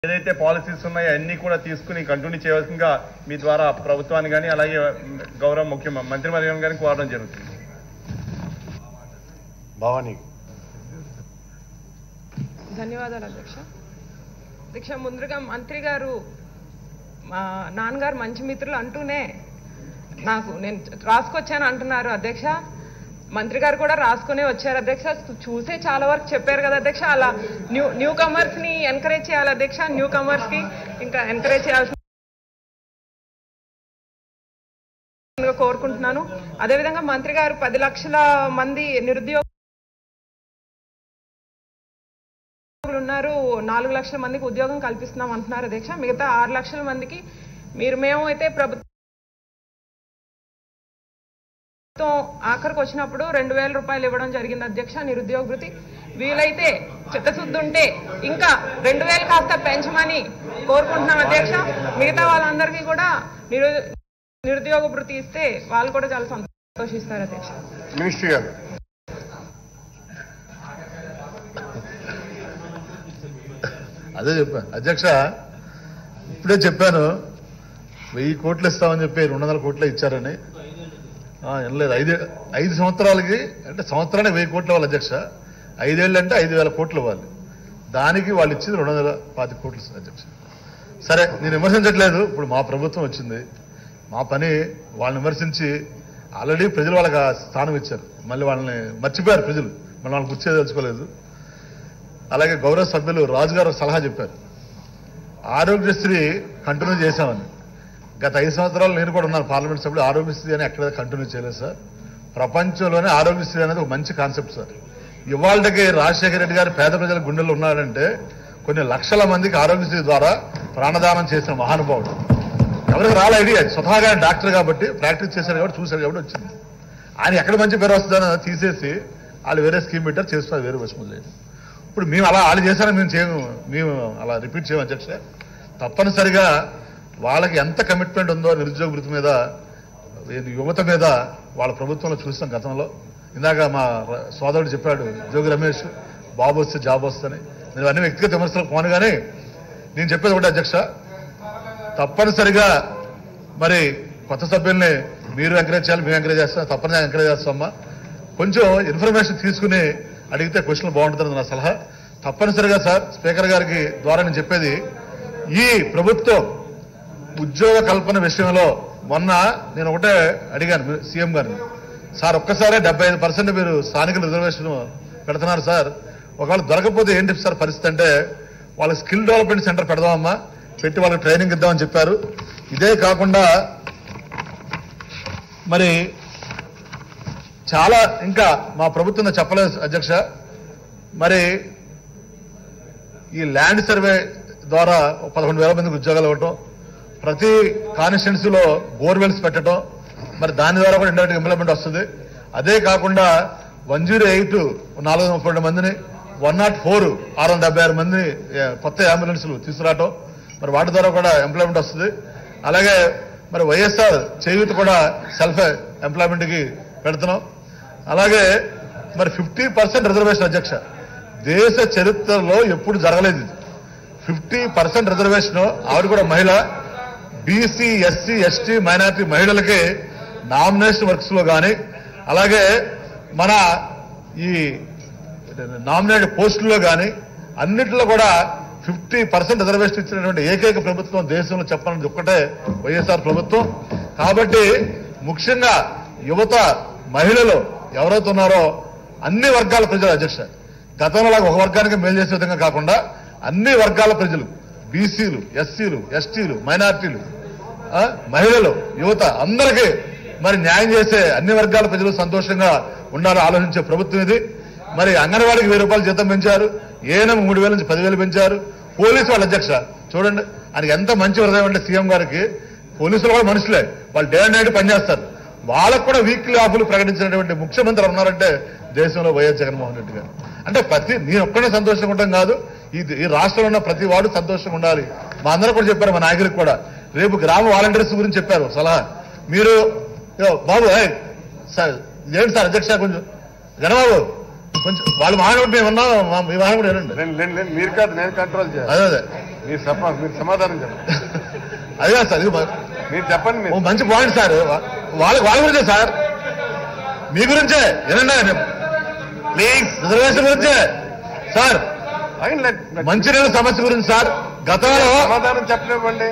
ఏదైతే పాలసీస్ ఉన్నాయో అన్ని కూడా తీసుకుని కంటిన్యూ చేయవలసిందిగా మీ ద్వారా ప్రభుత్వాన్ని కానీ అలాగే గౌరవ ముఖ్య మంత్రి వర్గం కానీ కోరడం జరుగుతుంది భవానీ ధన్యవాదాలు అధ్యక్ష అధ్యక్ష ముందుగా మంత్రి గారు మా నాన్నగారు మంచి మిత్రులు అంటూనే నాకు నేను రాసుకొచ్చాను అంటున్నారు అధ్యక్ష మంత్రి గారు కూడా రాసుకునే వచ్చారు అధ్యక్ష చూసే చాలా వరకు చెప్పారు కదా అధ్యక్ష అలా న్యూ న్యూ కమర్స్ ని ఎంకరేజ్ చేయాలి అధ్యక్ష న్యూ కమర్స్ కి ఇంకా ఎంకరేజ్ చేయాల్సిన కోరుకుంటున్నాను అదేవిధంగా మంత్రి గారు పది లక్షల మంది నిరుద్యోగ ఉద్యోగులు ఉన్నారు నాలుగు లక్షల మందికి ఉద్యోగం కల్పిస్తున్నాం అంటున్నారు అధ్యక్ష మిగతా ఆరు లక్షల మందికి మీరు మేము అయితే ప్రభుత్వం ఆఖరికి వచ్చినప్పుడు రెండు వేల రూపాయలు ఇవ్వడం జరిగింది అధ్యక్ష నిరుద్యోగ వృత్తి వీలైతే చిత్తశుద్ధి ఉంటే ఇంకా రెండు వేలు కాస్త పెంచమని కోరుకుంటున్నాం అధ్యక్ష మిగతా వాళ్ళందరికీ కూడా నిరు నిరుద్యోగ వృత్తి ఇస్తే వాళ్ళు కూడా చాలా సంతోషిస్తారు అధ్యక్ష మినిస్ట్రీ గారు అదే చెప్పాను అధ్యక్ష ఇప్పుడే చెప్పాను వెయ్యి కోట్లు ఇస్తామని చెప్పి రెండు వందల కోట్లే ఇచ్చారని ఆ, ఏం లేదు ఐదు ఐదు సంవత్సరాలకి అంటే సంవత్సరానికి వెయ్యి కోట్లు ఇవ్వాలి అధ్యక్ష ఐదేళ్ళు అంటే ఐదు వేల కోట్లు ఇవ్వాలి దానికి వాళ్ళు ఇచ్చింది రెండు వందల పాతి కోట్లు అధ్యక్ష సరే నేను విమర్శించట్లేదు ఇప్పుడు మా ప్రభుత్వం వచ్చింది మా పని వాళ్ళని విమర్శించి ఆల్రెడీ ప్రజలు వాళ్ళకి ఆ స్థానం ఇచ్చారు మళ్ళీ వాళ్ళని మర్చిపోయారు ప్రజలు మళ్ళీ వాళ్ళని గుర్తు తెలుసుకోలేదు అలాగే గౌరవ సభ్యులు రాజు గారు ఒక సలహా చెప్పారు ఆరోగ్యశ్రీ కంటిన్యూ చేశామని గత ఐదు సంవత్సరాలు నేను కూడా ఉన్నాను పార్లమెంట్ సభ్యులు ఆరోగ్యశ్రీ అని ఎక్కడ కంటిన్యూ చేయలేదు సార్ ప్రపంచంలోనే ఆరోగ్యశ్రీ అనేది ఒక మంచి కాన్సెప్ట్ సార్ ఇవాళకి రాజశేఖర రెడ్డి గారు పేద ప్రజల గుండెల్లో ఉన్నాడంటే కొన్ని లక్షల మందికి ఆరోగ్యశ్రీ ద్వారా ప్రాణదానం చేసిన మహానుభావుడు ఎవరికి రాలే ఐడియా స్వతహాగా ఆయన డాక్టర్ కాబట్టి ప్రాక్టీస్ చేశారు కాబట్టి చూశారు కాబట్టి వచ్చింది ఆయన ఎక్కడ మంచి పేరు వస్తుందని తీసేసి వాళ్ళు వేరే స్కీమ్ పెట్టారు చేస్తున్నారు వేరే వస్తుంది లేదు ఇప్పుడు మేము అలా వాళ్ళు చేశారని మేము చేయము మేము అలా రిపీట్ చేయము అధ్యక్ష తప్పనిసరిగా వాళ్ళకి ఎంత కమిట్మెంట్ ఉందో నిరుద్యోగ వృత్తి మీద ఈ యువత మీద వాళ్ళ ప్రభుత్వంలో చూసాం గతంలో ఇందాక మా ర- సోదరుడు చెప్పాడు జోగి రమేష్ బాబు వస్తే జాబ్ వస్తుందని నేను అన్ని వ్యక్తిగత విమర్శలకు పోను కానీ నేను చెప్పేది ఒకటి అధ్యక్ష తప్పనిసరిగా మరి కొత్త సభ్యుల్ని మీరు ఎంకరేజ్ చేయాలి మేము ఎంకరేజ్ చేస్తాం తప్పనిసరిగా ఎంకరేజ్ చేస్తామమ్మా కొంచెం ఇన్ఫర్మేషన్ తీసుకుని అడిగితే క్వశ్చన్ బాగుంటుంది నా సలహా తప్పనిసరిగా సార్ స్పీకర్ గారికి ద్వారా నేను చెప్పేది ఈ ప్రభుత్వం ఉద్యోగ కల్పన విషయంలో మొన్న నేను ఒకటే అడిగాను మీ- సీఎం గారిని సార్ ఒక్కసారే డెబ్బై ఐదు పర్సెంట్ మీరు స్థానికుల రిజర్వేషన్ పెడుతున్నారు సార్ ఒకవేళ దొరకకపోతే ఏంటి సార్ పరిస్థితి అంటే వాళ్ళకి స్కిల్ డెవలప్మెంట్ సెంటర్ పెడదామమ్మా పెట్టి వాళ్ళకి ట్రైనింగ్ ఇద్దామని చెప్పారు ఇదే కాకుండా మరి చాలా ఇంకా మా ప్రభుత్వం చెప్పలేదు అధ్యక్ష మరి ఈ ల్యాండ్ సర్వే ద్వారా పదకొండు వేల మందికి ఉద్యోగాలు ఇవ్వటం ప్రతి కాన్స్టిట్యున్సీలో బోర్వెల్స్ పెట్టడం మరి దాని ద్వారా కూడా ఇండైరెక్ట్ ఇంప్లిమెంట్ వస్తుంది అదే కాకుండా వన్ జీరో ఎయిట్ నాలుగు వందల ముప్పై రెండు మందిని వన్ నాట్ ఫోర్ ఆరు వందల డెబ్బై ఆరు మందిని ఏ, కొత్త అంబులెన్స్లు తీసుకురావటం మరి వాటి ద్వారా కూడా ఎంప్లాయ్మెంట్ వస్తుంది అలాగే మరి వైఎస్ఆర్ చేయూత కూడా సెల్ఫ్ ఎంప్లాయ్మెంట్కి పెడుతున్నాం అలాగే మరి ఫిఫ్టీ పర్సెంట్ రిజర్వేషన్ అధ్యక్ష దేశ చరిత్రలో ఎప్పుడు జరగలేదు ఇది ఫిఫ్టీ పర్సెంట్ రిజర్వేషన్ ఆవిడ కూడా మహిళ బీసీ ఎస్సీ ఎస్టీ మైనారిటీ మహిళలకి నామినేషన్ వర్క్స్ లో కానీ అలాగే మన ఈ నామినేట్ పోస్టుల్లో కానీ అన్నిట్లో కూడా ఫిఫ్టీ పర్సెంట్ రిజర్వేషన్ ఇచ్చినటువంటి ఏకైక ప్రభుత్వం దేశంలో చెప్పాలని ఒక్కటే వైఎస్ఆర్ ప్రభుత్వం కాబట్టి ముఖ్యంగా యువత మహిళలు ఎవరైతే ఉన్నారో అన్ని వర్గాల ప్రజలు అధ్యక్ష గతంలో లాగా ఒక వర్గానికి మేలు చేసే విధంగా కాకుండా అన్ని వర్గాల ప్రజలు బీసీలు ఎస్సీలు ఎస్టీలు మైనార్టీలు ఆ, మహిళలు యువత అందరికీ మరి న్యాయం చేసే అన్ని వర్గాల ప్రజలు సంతోషంగా ఉండాలని ఆలోచించే ప్రభుత్వం ఇది మరి అంగన్వాడికి వెయ్యి రూపాయలు జీతం పెంచారు ఏఎన్ఎం మూడు వేల నుంచి పదివేలు పెంచారు పోలీసు వాళ్ళ అధ్యక్ష చూడండి ఆయనకి ఎంత మంచి హృదయం అంటే సీఎం గారికి పోలీసులు కూడా మనుషులే వాళ్ళు డే అండ్ నైట్ పనిచేస్తారు వాళ్ళకు కూడా వీక్లీ ఆఫ్లు ప్రకటించినటువంటి ముఖ్యమంత్రి ఉన్నారంటే దేశంలో వైఎస్ జగన్మోహన్ రెడ్డి గారు అంటే ప్రతి నేను ఒక్కడే సంతోషంగా ఉంటాం కాదు ఈ ఈ రాష్ట్రంలో ఉన్న ప్రతి వాడు సంతోషంగా ఉండాలి మా అందరూ కూడా చెప్పారు మా నాయకులకు కూడా రేపు గ్రామ వాలంటీర్స్ గురించి చెప్పారు సలహా మీరు యో, బాబు ఏయ్, సార్ ఏంటి సార్ అధ్యక్ష కొంచెం గణబాబు కొంచెం వాళ్ళు మాట్లాడి మేము ఉన్నాం మా- మీ మాట్లాడి వినండి లేండి, లేండి, లేండి, మీరు కాదు నేను కంట్రోల్ చేయాలి అదే అదే మీరు చెప్ప మీరు సమాధానం చెప్పండి అదే కాదు సార్ ఇది మ- మీరు చెప్పండి ఓ మీరు మంచి పాయింట్ సార్ వా- వాళ్ళ వాళ్ళ గురించే సార్ మీ గురించే ఏనండి ప్లీజ్ రిజర్వేషన్ గురించే సార్ ఆయన let- let- మంచినీళ్ళ సమస్య గురించి సార్ గతంలో సమాధానం చెప్పనివ్వండి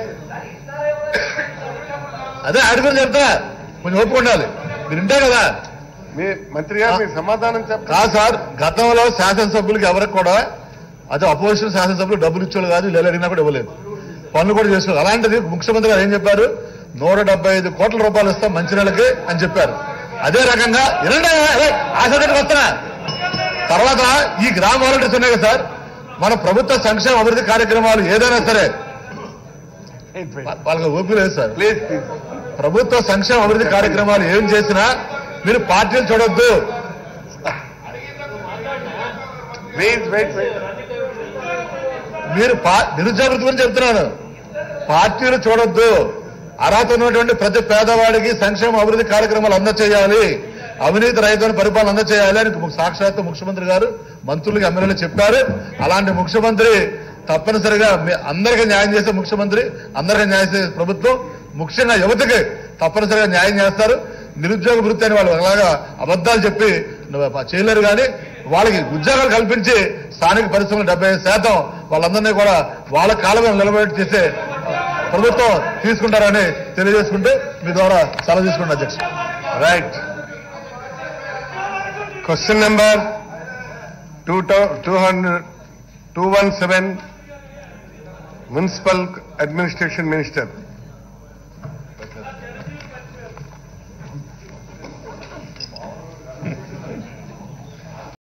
అదే ఆడి గురించి చెప్తా కొంచెం ఓపిక ఉండాలి మీరు వింటే కదా మీ మంత్రి గారు మీరు సమాధానం చెప్పండి కాదు సార్ గతంలో శాసనసభ్యులకి ఎవరికి కూడా అదే అపోజిషన్ శాసనసభ్యులు డబ్బులు ఇచ్చేవాళ్ళు కాదు ఇలా అడిగినా కూడా ఇవ్వలేదు పనులు కూడా చేసుకోవాలి అలాంటిది ముఖ్యమంత్రి గారు ఏం చెప్పారు నూట డెబ్బై ఐదు కోట్ల రూపాయలు ఇస్తాం మంచినీళ్ళకి అని చెప్పారు అదే రకంగా వినండి ఆసక్తికి వస్తున్నా తర్వాత ఈ గ్రామ వాలంటీర్స్ ఉన్నాయి కదా సార్ మన ప్రభుత్వ సంక్షేమ అభివృద్ధి కార్యక్రమాలు ఏదైనా సరే వా- వాళ్ళకి ఓపిక లేదు సార్ ప్లీజ్ ప్లీజ్ ప్రభుత్వ సంక్షేమ అభివృద్ధి కార్యక్రమాలు ఏం చేసినా మీరు పార్టీలు చూడొద్దు ప్లీజ్ వెయిట్ వెయిట్ మీరు పా- నిరుద్యోగుల గురించి చెప్తున్నాను పార్టీలు చూడొద్దు అర్హత ఉన్నటువంటి ప్రతి పేదవాడికి సంక్షేమ అభివృద్ధి కార్యక్రమాలు అందచేయాలి అవినీతి రహితమైన పరిపాలన అందచేయాలి అని సాక్షాత్తు ముఖ్యమంత్రి గారు మంత్రులకు ఎమ్మెల్యేలు చెప్పారు అలాంటి ముఖ్యమంత్రి తప్పనిసరిగా మీ అందరికీ న్యాయం చేసే ముఖ్యమంత్రి అందరికీ న్యాయం చేసే ప్రభుత్వం ముఖ్యంగా యువతకి తప్పనిసరిగా న్యాయం చేస్తారు నిరుద్యోగ వృత్తి అని వాళ్ళు అలాగా అబద్ధాలు చెప్పి చేయలేరు కానీ వాళ్ళకి ఉద్యోగాలు కల్పించి స్థానిక పరిశ్రమలు డెబ్బై ఐదు శాతం వాళ్ళందరినీ కూడా వాళ్ళ కాలం మీద నిలబెట్టి చేసే ప్రభుత్వం తీసుకుంటారని తెలియజేసుకుంటూ మీ ద్వారా సెలవు తీసుకుంటారు అధ్యక్ష right question number two two hundred two one seven municipal administration minister